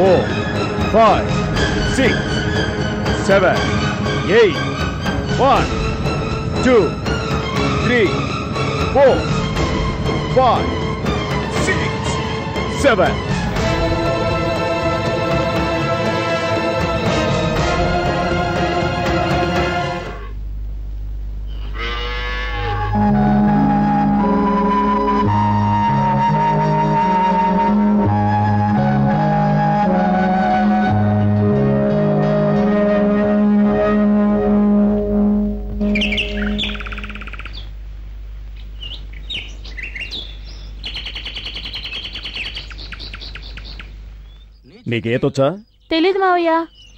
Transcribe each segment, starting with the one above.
Four five six seven eight one two three four five six seven నీకేతొచ్చా తెలీదు మావయ్య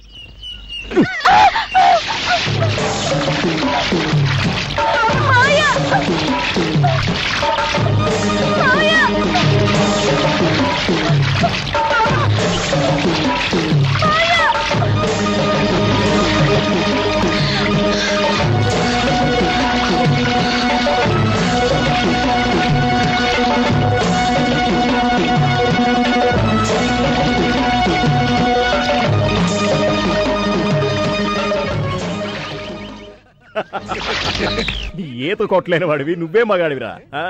ఈత కొట్టలేని వాడివి నువ్వే మగాడివిరా ఆ?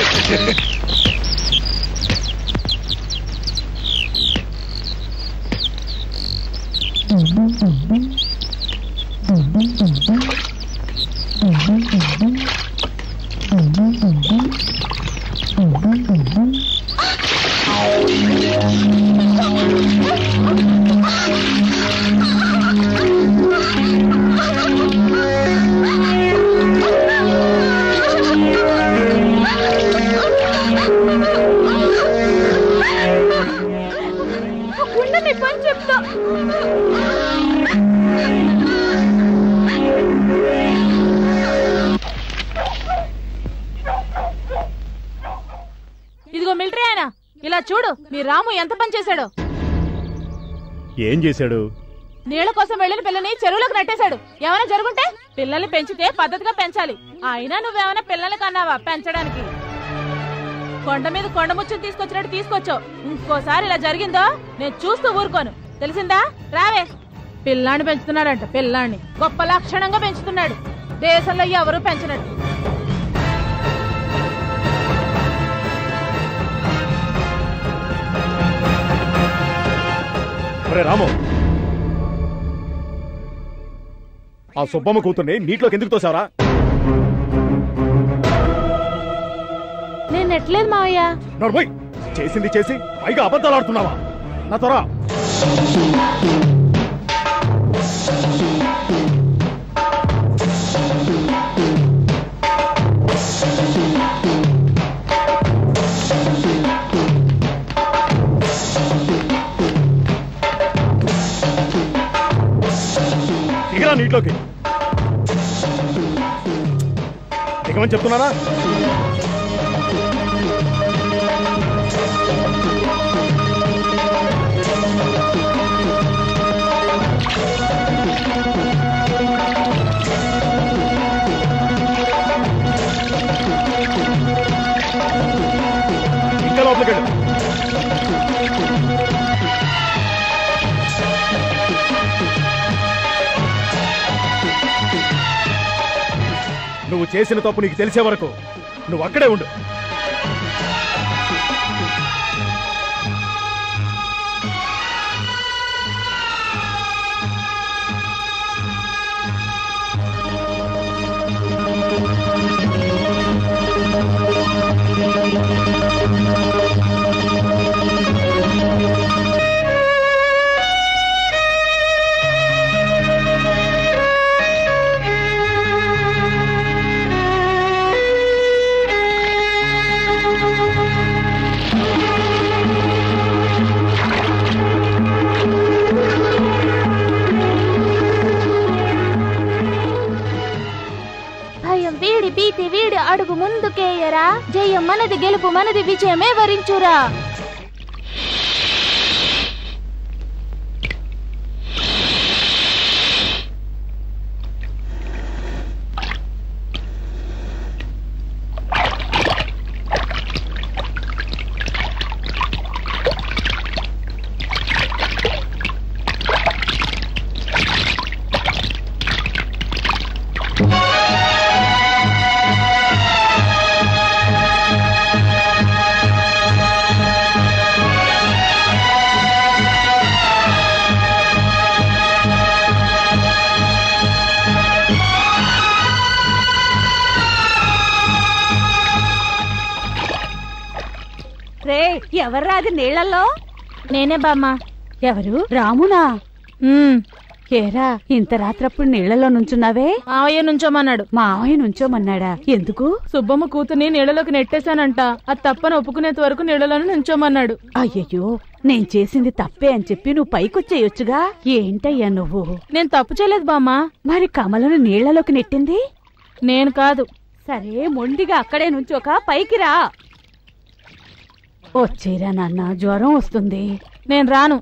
ఉండని పని చెప్తా ఇదిగో మిలిటరీ ఆయన ఇలా చూడు మీ రాము ఎంత పని చేశాడో ఏం చేశాడు నీళ్ల కోసం వెళ్ళిన పిల్లని చెరువులోకి నెట్టేశాడు ఏమైనా జరుగుంటే పిల్లల్ని పెంచితే పద్ధతిగా పెంచాలి అయినా నువ్వేమైనా పిల్లల్ని కన్నావా పెంచడానికి కొండ మీద కొండ ముచ్చుని తీసుకొచ్చినట్టు తీసుకొచ్చావు ఇంకోసారి ఇలా జరిగిందో నేను చూస్తూ ఊరుకోను తెలిసిందా రావే పిల్లాన్ని పెంచుతున్నాడంట పిల్లాన్ని గొప్ప లక్షణంగా పెంచుతున్నాడు దేశంలో ఎవరు పెంచినట్టు ఒరే రాము ఆ సుబ్బమ్మ కూతుర్ని నీటిలోకి ఎందుకు తోసావరా నేను నెట్టలేదు మావయ్య నడుమోయ్ చేసింది చేసి పైగా అబద్ధాలు ఆడుతున్నావా నా త్వర దిగరా నీటిలోకి దిగమని చెప్తున్నానా ఇంకా లోపలికి వెళ్ళు నువ్వు చేసిన తప్పు నీకు తెలిసే వరకు నువ్వు అక్కడే ఉండు భయం వీడి భీతి వీడి అడుగు ముందుకేయరా జయం మనది గెలుపు మనది విజయమే వరించురా ఎవర్రాది నీళ్లలో నేనే బామ్మ ఎవరు రామునా ఉమ్, ఏరా ఇంత రాత్రప్పుడు నీళ్లలో నుంచున్నావే మావయ్య నుంచోమన్నాడు మావయ్య నుంచోమన్నాడా ఎందుకు సుబ్బమ్మ కూతుర్ని నీళ్ళలోకి నెట్టేశానంట అది తప్పని ఒప్పుకునేంత వరకు నీళ్ళలోనే నుంచోమన్నాడు అయ్యయ్యో నేను చేసింది తప్పే అని చెప్పి నువ్వు పైకొచ్చేయొచ్చుగా ఏంటయ్యా నువ్వు నేను తప్పు చేయలేదు బామ్మ మరి కమలను నీళ్లలోకి నెట్టింది నేను కాదు సరే మొండిగా అక్కడే నుంచోక పైకి రా వచ్చేరా నాన్న జ్వరం వస్తుంది నేను రాను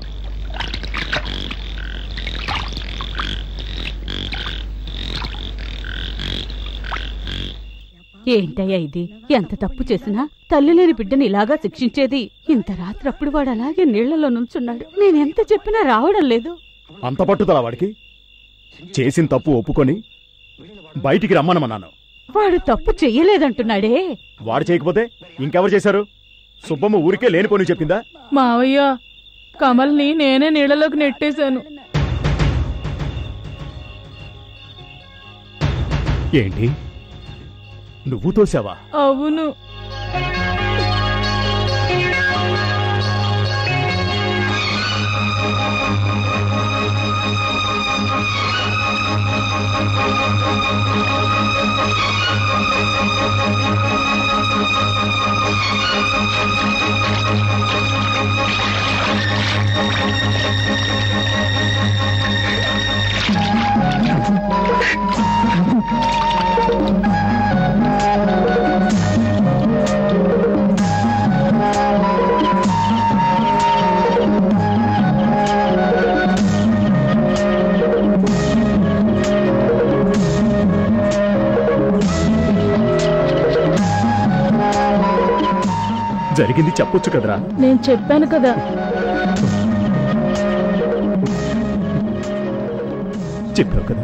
ఏంటయ్యా ఇది ఎంత తప్పు చేసినా తల్లి లేని బిడ్డని ఇలాగా శిక్షించేది ఇంత రాత్రప్పుడు వాడు అలాగే నీళ్లలో నుంచున్నాడు నేనెంత చెప్పినా రావడం లేదు అంత పట్టుదల వాడికి చేసిన తప్పు ఒప్పుకొని బయటికి రమ్మనమన్నాను వాడు తప్పు చెయ్యలేదంటున్నాడే వాడు చేయకపోతే ఇంకెవరు చేశారు సుబ్బమ్మ ఊరికే లేనిపోని చెప్పిందా మావయ్య కమల్ని నేనే నీళ్ళలోకి నెట్టేశాను ఏంటి నువ్వు తోసావా అవును జరిగింది చెప్పొచ్చు కదరా నేను చెప్పాను కదా చెప్పావు కదా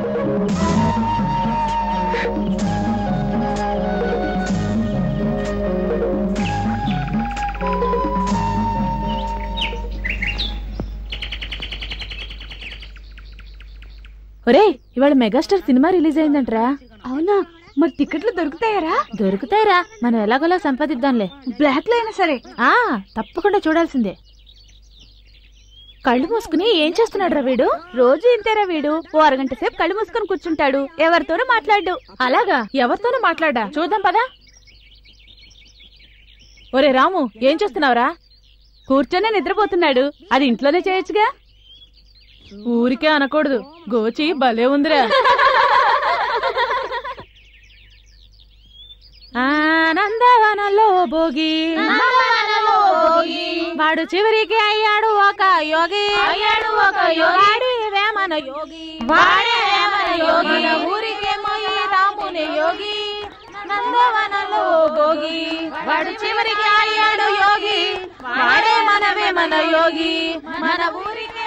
ఒరే ఇవాళ మెగాస్టార్ సినిమా రిలీజ్ అయిందంట్రా అవునా మరి టికెట్లు దొరుకుతాయరా దొరుకుతాయిరా మనం ఎలాగోలా సంపాదిద్దాంలే బ్లాక్ లో అయినా సరే ఆ తప్పకుండా చూడాల్సిందే కళ్ళు మూసుకుని ఏం చేస్తున్నాడు వీడు రోజు ఇంతేరా వీడు ఓ అరగంట సేపు కళ్ళు మూసుకొని కూర్చుంటాడు ఎవరితోనూ మాట్లాడు అలాగా ఎవరితోనూ మాట్లాడా చూద్దాం పదా ఒరే రాము ఏం చేస్తున్నావురా కూర్చొనే నిద్రపోతున్నాడు అది ఇంట్లోనే చేయొచ్చుగా ఊరికే అనకూడదు గోచి భలే ఉందిరా ఆనందవనలో భోగి వాడు చివరికి అయ్యాడు ఒక యోగి అయ్యాడు ఒక యోగి వేమన యోగి వాడే వేమన యోగి మన ఊరికే మొయ్యి రాముని యోగి నందవనలో భోగి వాడు చివరికి అయ్యాడు యోగి వాడే మన వేమన యోగి మన ఊరికి